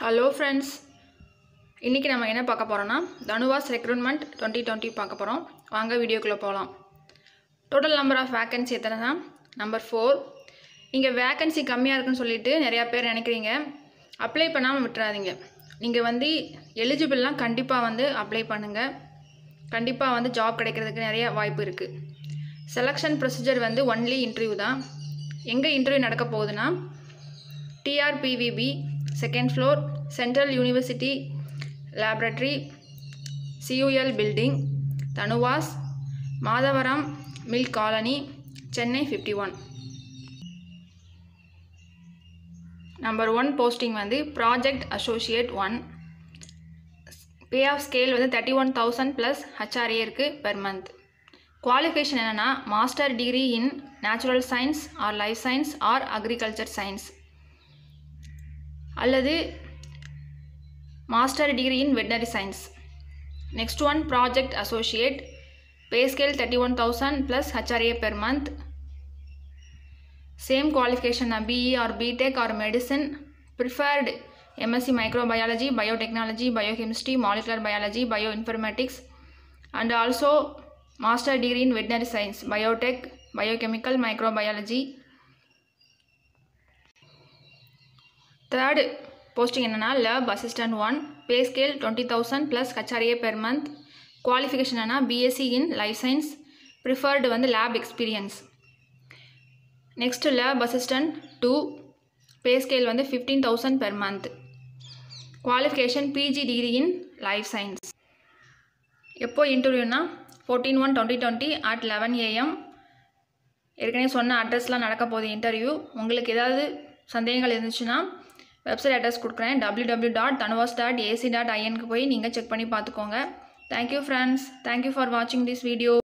hello friends இன்றைக்கி நம்ம என்ன பார்க்க போகிறோன்னா தனுவாஸ் ரெக்ரூட்மெண்ட் டுவெண்ட்டி டுவெண்ட்டி பார்க்க போகிறோம் வாங்க வீடியோக்குள்ளே போகலாம் டோட்டல் நம்பர் ஆஃப் வேக்கன்சி எத்தனை தான் நம்பர் ஃபோர் இங்கே வேக்கன்சி கம்மியாக இருக்குன்னு சொல்லிட்டு நிறையா பேர் நினைக்கிறீங்க அப்ளை பண்ணாமல் விட்டுறாதீங்க நீங்கள் வந்து எலிஜிபிள்லாம் கண்டிப்பாக வந்து அப்ளை பண்ணுங்கள் கண்டிப்பாக வந்து ஜாப் கிடைக்கிறதுக்கு நிறைய வாய்ப்பு இருக்குது செலெக்ஷன் ப்ரொசீஜர் வந்து ஒன்லி இன்டர்வியூ தான் எங்கே இன்டர்வியூ நடக்க போகுதுன்னா TRPVB second floor central university laboratory CUL building TANUVAS Madhavaram mill colony Chennai fifty one number one posting வந்து project associate one pay of scale வந்து thirty one thousand plus HRA இருக்குது per month qualification என்னென்னா master degree in natural science or life science or agriculture science அல்லது master degree in veterinary science next one project associate pay scale thirty one thousand plus HRA per month same qualification BE or BTech or medicine preferred MSc microbiology biotechnology biochemistry molecular biology bio informatics and also master degree in veterinary science biotech biochemical microbiology third posting என்னென்னா lab assistant one pay scale twenty thousand plus HRA per month qualification என்ன BSc in life science preferred வந்து lab experience next lab assistant two pay scale வந்து fifteen thousand per month qualification PG degree in life science எப்போ இன்டர்வியூனா fourteen one twenty twenty at eleven AM ஏற்கனவே சொன்ன அட்ரஸ்லாம் நடக்க போகுது interview உங்களுக்கு ஏதாவது சந்தேகங்கள் இருந்துச்சுன்னா வெப்சைட் அட்ரஸ் கொடுக்குறேன் W W dot TANUVAS dot AC dot ஐஎனுக்கு போய் நீங்கள் செக் பண்ணி பார்த்துக்கோங்க தேங்க்யூ ஃப்ரெண்ட்ஸ் தேங்க்யூ ஃபார் வாட்சிங் திஸ் வீடியோ